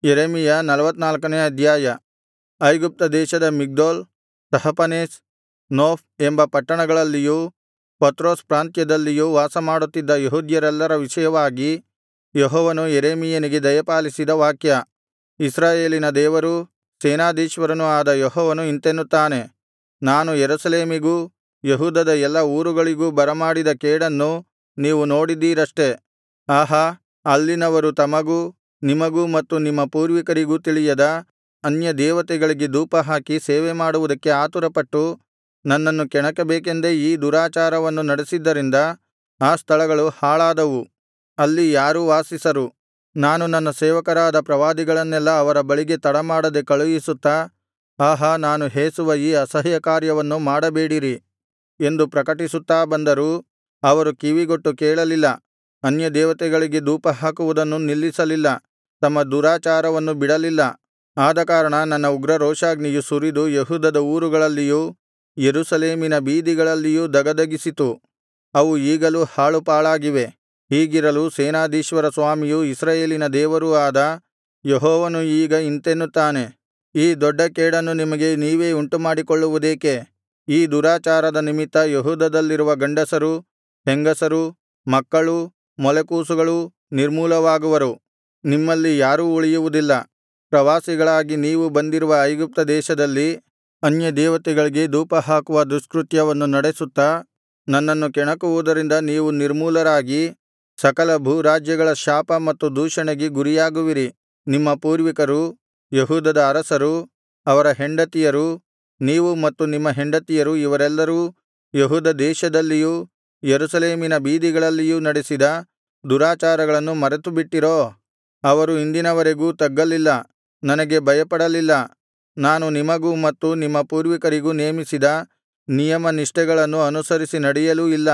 ಯೆರೆಮೀಯ ನಲ್ವತ್ತನಾಲ್ಕನೇ ಅಧ್ಯಾಯ ಐಗುಪ್ತ ದೇಶದ ಮಿಗ್ದೋಲ್ ತಹಪನೇಸ್ ನೋಫ್ ಎಂಬ ಪಟ್ಟಣಗಳಲ್ಲಿಯೂ ಪತ್ರೋಸ್ ಪ್ರಾಂತ್ಯದಲ್ಲಿಯೂ ವಾಸಮಾಡುತ್ತಿದ್ದ ಯೆಹೂದ್ಯರೆಲ್ಲರ ವಿಷಯವಾಗಿ ಯೆಹೋವನು ಯೆರೆಮೀಯನಿಗೆ ದಯಪಾಲಿಸಿದ ವಾಕ್ಯ ಇಸ್ರಾಯೇಲಿನ ದೇವರೂ ಸೇನಾಧೀಶ್ವರನೂ ಆದ ಯೆಹೋವನು ಇಂತೆನ್ನುತ್ತಾನೆ ನಾನು ಯೆರೂಸಲೇಮಿಗೂ ಯೆಹೂದದ ಎಲ್ಲಾ ಊರುಗಳಿಗೂ ಬರಮಾಡಿದ ಕೇಡನ್ನು ನೀವು ನೋಡಿದ್ದೀರಷ್ಟೆ ಆಹಾ ಅಲ್ಲಿನವರು ತಮಗೂ ನಿಮಗೂ ಮತ್ತು ನಿಮ್ಮ ಪೂರ್ವಿಕರಿಗೂ ತಿಳಿಯದ ಅನ್ಯದೇವತೆಗಳಿಗೆ ಧೂಪಹಾಕಿ ಸೇವೆಮಾಡುವುದಕ್ಕೆ ಆತುರಪಟ್ಟು ನನ್ನನ್ನು ಕೆಣಕಬೇಕೆಂದೇ ಈ ದುರಾಚಾರವನ್ನು ನಡೆಸಿದ್ದರಿಂದ ಆ ಸ್ಥಳಗಳು ಹಾಳಾದವು ಅಲ್ಲಿ ಯಾರೂ ವಾಸಿಸರು ನಾನು ನನ್ನ ಸೇವಕರಾದ ಪ್ರವಾದಿಗಳನ್ನೆಲ್ಲಾ ಅವರ ಬಳಿಗೆ ತಡಮಾಡದೆ ಕಳುಹಿಸುತ್ತಾ ಆಹಾ ನಾನು ಹೇಸುವ ಈ ಅಸಹ್ಯಕಾರ್ಯವನ್ನು ಮಾಡಬೇಡಿರಿ ಎಂದು ಪ್ರಕಟಿಸುತ್ತಾ ಬಂದರೂ ಅವರು ಕಿವಿಗೊಟ್ಟು ಕೇಳಲಿಲ್ಲ ಅನ್ಯದೇವತೆಗಳಿಗೆ ಧೂಪಹಾಕುವುದನ್ನು ನಿಲ್ಲಿಸಲಿಲ್ಲ ತಮ್ಮ ದುರಾಚಾರವನ್ನು ಬಿಡಲಿಲ್ಲ ಆದಕಾರಣ ನನ್ನ ಉಗ್ರರೋಷಾಗ್ನಿಯು ಸುರಿದು ಯೆಹೂದದ ಊರುಗಳಲ್ಲಿಯೂ ಯೆರೂಸಲೇಮಿನ ಬೀದಿಗಳಲ್ಲಿಯೂ ಧಗಧಗಿಸಿತು ಅವು ಈಗಲೂ ಹಾಳುಪಾಳಾಗಿವೆ ಹೀಗಿರಲು ಸೇನಾಧೀಶ್ವರ ಸ್ವಾಮಿಯೂ ಇಸ್ರಾಯೇಲಿನ ದೇವರೂ ಆದ ಯೆಹೋವನು ಈಗ ಇಂತೆನ್ನುತ್ತಾನೆ ಈ ದೊಡ್ಡ ಕೇಡನ್ನು ನಿಮಗೆ ನೀವೇ ಉಂಟುಮಾಡಿಕೊಳ್ಳುವುದೇಕೆ ಈ ದುರಾಚಾರದ ನಿಮಿತ್ತ ಯೆಹೂದದಲ್ಲಿರುವ ಗಂಡಸರು ಹೆಂಗಸರು ಮಕ್ಕಳು ಮೊಲೆಕೂಸುಗಳೂ ನಿರ್ಮೂಲವಾಗುವರು ನಿಮ್ಮಲ್ಲಿ ಯಾರೂ ಉಳಿಯುವುದಿಲ್ಲ ಪ್ರವಾಸಿಗಳಾಗಿ ನೀವು ಬಂದಿರುವ ಐಗುಪ್ತ ದೇಶದಲ್ಲಿ ಅನ್ಯದೇವತೆಗಳಿಗೆ ಧೂಪಹಾಕುವ ದುಷ್ಕೃತ್ಯವನ್ನು ನಡೆಸುತ್ತಾ ನನ್ನನ್ನು ಕೆಣಕುವುದರಿಂದ ನೀವು ನಿರ್ಮೂಲರಾಗಿ ಸಕಲ ಭೂರಾಜ್ಯಗಳ ಶಾಪ ಮತ್ತು ದೂಷಣೆಗೆ ಗುರಿಯಾಗುವಿರಿ ನಿಮ್ಮ ಪೂರ್ವಿಕರು ಯೆಹೂದದ ಅರಸರು ಅವರ ಹೆಂಡತಿಯರು ನೀವು ಮತ್ತು ನಿಮ್ಮ ಹೆಂಡತಿಯರು ಇವರೆಲ್ಲರೂ ಯೆಹೂದ ದೇಶದಲ್ಲಿಯೂ ಯೆರೂಸಲೇಮಿನ ಬೀದಿಗಳಲ್ಲಿಯೂ ನಡೆಸಿದ ದುರಾಚಾರಗಳನ್ನು ಮರೆತುಬಿಟ್ಟಿರೋ ಅವರು ಇಂದಿನವರೆಗೂ ತಗ್ಗಲಿಲ್ಲ ನನಗೆ ಭಯಪಡಲಿಲ್ಲ ನಾನು ನಿಮಗೂ ಮತ್ತು ನಿಮ್ಮ ಪೂರ್ವಿಕರಿಗೂ ನೇಮಿಸಿದ ನಿಯಮನಿಷ್ಠೆಗಳನ್ನು ಅನುಸರಿಸಿ ನಡೆಯಲೂ ಇಲ್ಲ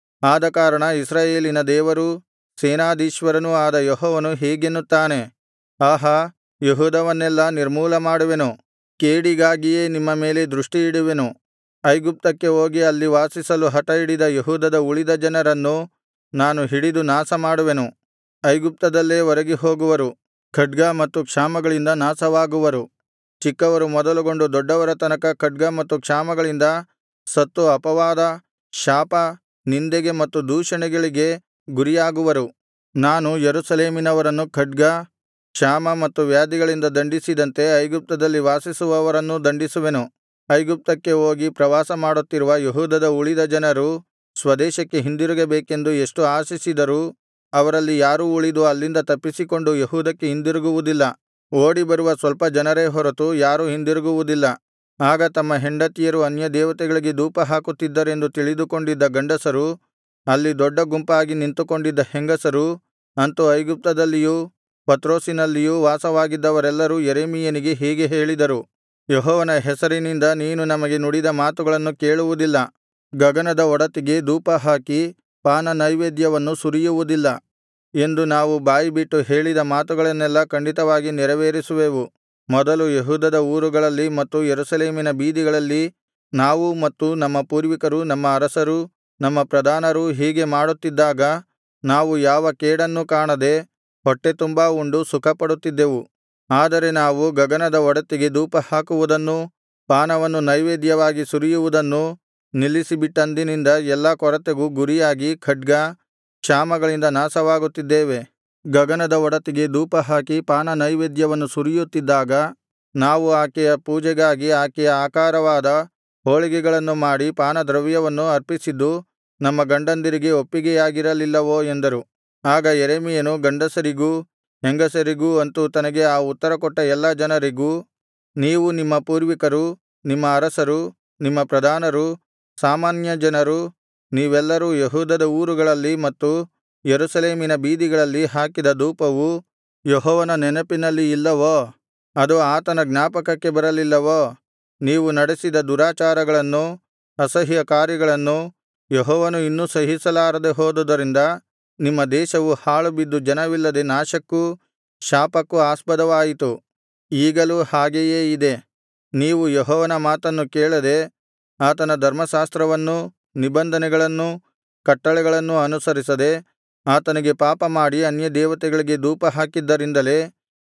ಆದಕಾರಣ ಇಸ್ರಾಯೇಲಿನ ದೇವರೂ ಸೇನಾಧೀಶ್ವರನೂ ಆದ ಯೆಹೋವನು ಹೀಗೆನ್ನುತ್ತಾನೆ ಆಹಾ ಯೆಹೂದವನ್ನೆಲ್ಲಾ ನಿರ್ಮೂಲಮಾಡುವೆನು ಕೇಡಿಗಾಗಿಯೇ ನಿಮ್ಮ ಮೇಲೆ ದೃಷ್ಟಿಯಿಡುವೆನು ಐಗುಪ್ತಕ್ಕೆ ಹೋಗಿ ಅಲ್ಲಿ ವಾಸಿಸಲು ಹಠಹಿಡಿದ ಯೆಹೂದದ ಉಳಿದ ಜನರನ್ನು ನಾನು ಹಿಡಿದು ನಾಶಮಾಡುವೆನು ಐಗುಪ್ತದಲ್ಲೇ ಒರಗಿ ಹೋಗುವರು ಖಡ್ಗ ಮತ್ತು ಕ್ಷಾಮಗಳಿಂದ ನಾಶವಾಗುವರು ಚಿಕ್ಕವರು ಮೊದಲುಗೊಂಡು ದೊಡ್ಡವರ ತನಕ ಖಡ್ಗ ಮತ್ತು ಕ್ಷಾಮಗಳಿಂದ ಸತ್ತು ಅಪವಾದ ಶಾಪ ನಿಂದೆಗೆ ಮತ್ತು ದೂಷಣೆಗಳಿಗೆ ಗುರಿಯಾಗುವರು ನಾನು ಯೆರೂಸಲೇಮಿನವರನ್ನು ಖಡ್ಗ ಕ್ಷಾಮ ಮತ್ತು ವ್ಯಾಧಿಗಳಿಂದ ದಂಡಿಸಿದಂತೆ ಐಗುಪ್ತದಲ್ಲಿ ವಾಸಿಸುವವರನ್ನೂ ದಂಡಿಸುವೆನು ಐಗುಪ್ತಕ್ಕೆ ಹೋಗಿ ಪ್ರವಾಸ ಮಾಡುತ್ತಿರುವ ಯೆಹೂದದ ಉಳಿದ ಜನರು ಸ್ವದೇಶಕ್ಕೆ ಹಿಂದಿರುಗಬೇಕೆಂದು ಎಷ್ಟು ಆಶಿಸಿದರೂ ಅವರಲ್ಲಿ ಯಾರೂ ಉಳಿದು ಅಲ್ಲಿಂದ ತಪ್ಪಿಸಿಕೊಂಡು ಯೆಹೂದಕ್ಕೆ ಹಿಂದಿರುಗುವುದಿಲ್ಲ ಓಡಿಬರುವ ಸ್ವಲ್ಪ ಜನರೇ ಹೊರತು ಯಾರೂ ಹಿಂದಿರುಗುವುದಿಲ್ಲ ಆಗ ತಮ್ಮ ಹೆಂಡತಿಯರು ಅನ್ಯದೇವತೆಗಳಿಗೆ ಧೂಪಹಾಕುತ್ತಿದ್ದರೆಂದು ತಿಳಿದುಕೊಂಡಿದ್ದ ಗಂಡಸರು ಅಲ್ಲಿ ದೊಡ್ಡ ಗುಂಪಾಗಿ ನಿಂತುಕೊಂಡಿದ್ದ ಹೆಂಗಸರು ಅಂತು ಐಗುಪ್ತದಲ್ಲಿಯೂ ಪತ್ರೋಸಿನಲ್ಲಿಯೂ ವಾಸವಾಗಿದ್ದವರೆಲ್ಲರೂ ಯೆರೆಮೀಯನಿಗೆ ಹೀಗೆ ಹೇಳಿದರು ಯೆಹೋವನ ಹೆಸರಿನಿಂದ ನೀನು ನಮಗೆ ನುಡಿದ ಮಾತುಗಳನ್ನು ಕೇಳುವುದಿಲ್ಲ ಗಗನದ ಒಡತಿಗೆ ಧೂಪಹಾಕಿ ಪಾನನೈವೇದ್ಯವನ್ನು ಸುರಿಯುವುದಿಲ್ಲ ಎಂದು ನಾವು ಬಾಯಿಬಿಟ್ಟು ಹೇಳಿದ ಮಾತುಗಳನ್ನೆಲ್ಲಾ ಖಂಡಿತವಾಗಿ ನೆರವೇರಿಸುವೆವು ಮೊದಲು ಯೆಹೂದದ ಊರುಗಳಲ್ಲಿ ಮತ್ತು ಯೆರೂಸಲೇಮಿನ ಬೀದಿಗಳಲ್ಲಿ ನಾವೂ ಮತ್ತು ನಮ್ಮ ಪೂರ್ವಿಕರೂ ನಮ್ಮ ಅರಸರೂ ನಮ್ಮ ಪ್ರಧಾನರೂ ಹೀಗೆ ಮಾಡುತ್ತಿದ್ದಾಗ ನಾವು ಯಾವ ಕೇಡನ್ನೂ ಕಾಣದೆ ಹೊಟ್ಟೆತುಂಬಾ ಉಂಡು ಸುಖಪಡುತ್ತಿದ್ದೆವು ಆದರೆ ನಾವು ಗಗನದ ಒಡತಿಗೆ ಧೂಪಹಾಕುವುದನ್ನೂ ಪಾನವನ್ನು ನೈವೇದ್ಯವಾಗಿ ಸುರಿಯುವುದನ್ನೂ ನಿಲ್ಲಿಸಿಬಿಟ್ಟಂದಿನಿಂದ ಎಲ್ಲಾ ಕೊರತೆಗೂ ಗುರಿಯಾಗಿ ಖಡ್ಗ ಕ್ಷಾಮಗಳಿಂದ ನಾಶವಾಗುತ್ತಿದ್ದೇವೆ ಗಗನದ ಒಡತಿಗೆ ಧೂಪಹಾಕಿ ಪಾನನೈವೇದ್ಯವನ್ನು ಸುರಿಯುತ್ತಿದ್ದಾಗ ನಾವು ಆಕೆಯ ಪೂಜೆಗಾಗಿ ಆಕೆಯ ಆಕಾರವಾದ ಹೋಳಿಗೆಗಳನ್ನು ಮಾಡಿ ಪಾನದ್ರವ್ಯವನ್ನು ಅರ್ಪಿಸಿದ್ದು ನಮ್ಮ ಗಂಡಂದಿರಿಗೆ ಒಪ್ಪಿಗೆಯಾಗಿರಲಿಲ್ಲವೋ ಎಂದರು ಆಗ ಯೆರೆಮೀಯನು ಗಂಡಸರಿಗೂ ಹೆಂಗಸರಿಗೂ ಅಂತು ತನಗೆ ಆ ಉತ್ತರಕೊಟ್ಟ ಎಲ್ಲಾ ಜನರಿಗೂ ನೀವು ನಿಮ್ಮ ಪೂರ್ವಿಕರು ನಿಮ್ಮ ಅರಸರು ನಿಮ್ಮ ಪ್ರಧಾನರು ಸಾಮಾನ್ಯ ಜನರು ನೀವೆಲ್ಲರೂ ಯೆಹೂದದ ಊರುಗಳಲ್ಲಿ ಮತ್ತು ಯೆರೂಸಲೇಮಿನ ಬೀದಿಗಳಲ್ಲಿ ಹಾಕಿದ ಧೂಪವು ಯೆಹೋವನ ನೆನಪಿನಲ್ಲಿ ಇಲ್ಲವೋ ಅದು ಆತನ ಜ್ಞಾಪಕಕ್ಕೆ ಬರಲಿಲ್ಲವೋ ನೀವು ನಡೆಸಿದ ದುರಾಚಾರಗಳನ್ನೂ ಅಸಹ್ಯಕಾರ್ಯಗಳನ್ನೂ ಯೆಹೋವನು ಇನ್ನೂ ಸಹಿಸಲಾರದೆ ಹೋದುದರಿಂದ ನಿಮ್ಮ ದೇಶವು ಹಾಳುಬಿದ್ದು ಜನವಿಲ್ಲದೆ ನಾಶಕ್ಕೂ ಶಾಪಕ್ಕೂ ಆಸ್ಪದವಾಯಿತು ಈಗಲೂ ಹಾಗೆಯೇ ಇದೆ ನೀವು ಯೆಹೋವನ ಮಾತನ್ನು ಕೇಳದೆ ಆತನ ಧರ್ಮಶಾಸ್ತ್ರವನ್ನೂ ನಿಬಂಧನೆಗಳನ್ನೂ ಕಟ್ಟಳೆಗಳನ್ನೂ ಅನುಸರಿಸದೆ ಆತನಿಗೆ ಪಾಪಮಾಡಿ ಅನ್ಯದೇವತೆಗಳಿಗೆ ಧೂಪಹಾಕಿದ್ದರಿಂದಲೇ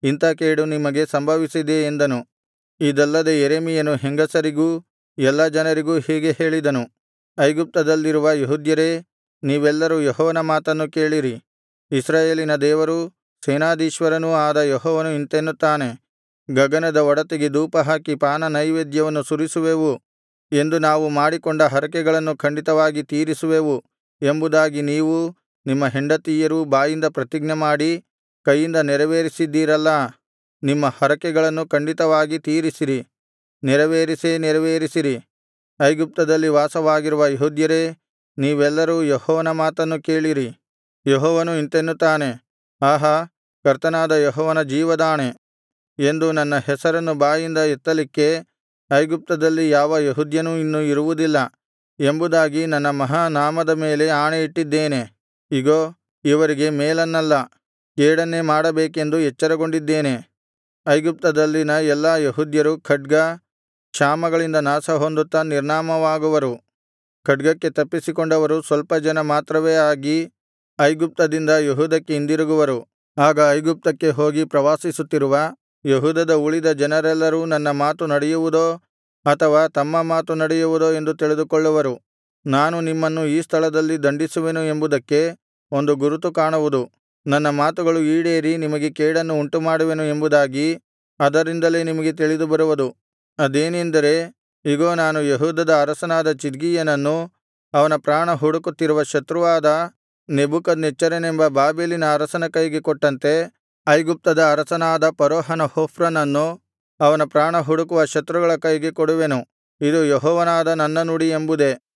ಇಂಥಾ ಕೇಡು ನಿಮಗೆ ಸಂಭವಿಸಿದೆ ಎಂದನು ಇದಲ್ಲದೆ ಯೆರೆಮೀಯನು ಹೆಂಗಸರಿಗೂ ಎಲ್ಲಾ ಜನರಿಗೂ ಹೀಗೆ ಹೇಳಿದನು ಐಗುಪ್ತದಲ್ಲಿರುವ ಯೆಹೂದ್ಯರೇ ನೀವೆಲ್ಲರೂ ಯೆಹೋವನ ಮಾತನ್ನು ಕೇಳಿರಿ ಇಸ್ರಾಯೇಲಿನ ದೇವರೂ ಸೇನಾಧೀಶ್ವರನೂ ಆದ ಯೆಹೋವನು ಇಂತೆನ್ನುತ್ತಾನೆ ಗಗನದ ಒಡತಿಗೆ ಧೂಪಹಾಕಿ ಪಾನನೈವೇದ್ಯವನ್ನು ಸುರಿಸುವೆವು ಎಂದು ನಾವು ಮಾಡಿಕೊಂಡ ಹರಕೆಗಳನ್ನು ಖಂಡಿತವಾಗಿ ತೀರಿಸುವೆವು ಎಂಬುದಾಗಿ ನೀವೂ ನಿಮ್ಮ ಹೆಂಡತಿಯರೂ ಬಾಯಿಂದ ಪ್ರತಿಜ್ಞೆಮಾಡಿ ಕೈಯಿಂದ ನೆರವೇರಿಸಿದ್ದೀರಲ್ಲಾ ನಿಮ್ಮ ಹರಕೆಗಳನ್ನು ಖಂಡಿತವಾಗಿ ತೀರಿಸಿರಿ ನೆರವೇರಿಸೇ ನೆರವೇರಿಸಿರಿ ಐಗುಪ್ತದಲ್ಲಿ ವಾಸವಾಗಿರುವ ಯೆಹೂದ್ಯರೇ ನೀವೆಲ್ಲರೂ ಯೆಹೋವನ ಮಾತನ್ನು ಕೇಳಿರಿ ಯೆಹೋವನು ಇಂತೆನ್ನುತ್ತಾನೆ ಆಹಾ ಕರ್ತನಾದ ಯೆಹೋವನ ಜೀವದಾಣೆ ಎಂದು ನನ್ನ ಹೆಸರನ್ನು ಬಾಯಿಂದ ಎತ್ತಲಿಕ್ಕೆ ಐಗುಪ್ತದಲ್ಲಿ ಯಾವ ಯೆಹೂದ್ಯನೂ ಇನ್ನು ಇರುವುದಿಲ್ಲ ಎಂಬುದಾಗಿ ನನ್ನ ಮಹಾ ನಾಮದ ಮೇಲೆ ಆಣೆಯಿಟ್ಟಿದ್ದೇನೆ ಇಗೋ ಇವರಿಗೆ ಮೇಲನ್ನಲ್ಲ ಕೇಡನ್ನೇ ಮಾಡಬೇಕೆಂದು ಎಚ್ಚರಗೊಂಡಿದ್ದೇನೆ ಐಗುಪ್ತದಲ್ಲಿನ ಎಲ್ಲಾ ಯೆಹೂದ್ಯರು ಖಡ್ಗ ಕ್ಷಾಮಗಳಿಂದ ನಾಶಹೊಂದುತ್ತಾ ನಿರ್ನಾಮವಾಗುವರು ಖಡ್ಗಕ್ಕೆ ತಪ್ಪಿಸಿಕೊಂಡವರು ಸ್ವಲ್ಪ ಜನ ಮಾತ್ರವೇ ಆಗಿ ಐಗುಪ್ತದಿಂದ ಯೆಹೂದಕ್ಕೆ ಹಿಂದಿರುಗುವರು ಆಗ ಐಗುಪ್ತಕ್ಕೆ ಹೋಗಿ ಪ್ರವಾಸಿಸುತ್ತಿರುವ ಯೆಹೂದದ ಉಳಿದ ಜನರೆಲ್ಲರೂ ನನ್ನ ಮಾತು ನಡೆಯುವುದೋ ಅಥವಾ ತಮ್ಮ ಮಾತು ನಡೆಯುವುದೋ ಎಂದು ತಿಳಿದುಕೊಳ್ಳುವರು ನಾನು ನಿಮ್ಮನ್ನು ಈ ಸ್ಥಳದಲ್ಲಿ ದಂಡಿಸುವೆನು ಎಂಬುದಕ್ಕೆ ಒಂದು ಗುರುತು ಕಾಣುವುದು ನನ್ನ ಮಾತುಗಳು ಈಡೇರಿ ನಿಮಗೆ ಕೇಡನ್ನು ಉಂಟುಮಾಡುವೆನು ಎಂಬುದಾಗಿ ಅದರಿಂದಲೇ ನಿಮಗೆ ತಿಳಿದುಬರುವುದು ಅದೇನೆಂದರೆ ಇಗೋ ನಾನು ಯೆಹೂದದ ಅರಸನಾದ ಚಿದ್ಕೀಯನನ್ನು ಅವನ ಪ್ರಾಣ ಹುಡುಕುತ್ತಿರುವ ಶತ್ರುವಾದ ನೆಬೂಕದ್ನೆಚ್ಚರನೆಂಬ ಬಾಬೆಲಿನ ಅರಸನ ಕೈಗೆ ಕೊಟ್ಟಂತೆ ಐಗುಪ್ತದ ಅರಸನಾದ ಫರೋಹನ ಹೊಫ್ರನನ್ನು ಅವನ ಪ್ರಾಣ ಹುಡುಕುವ ಶತ್ರುಗಳ ಕೈಗೆ ಕೊಡುವೆನು ಇದು ಯೆಹೋವನಾದ ನನ್ನ ನುಡಿ ಎಂಬುದೇ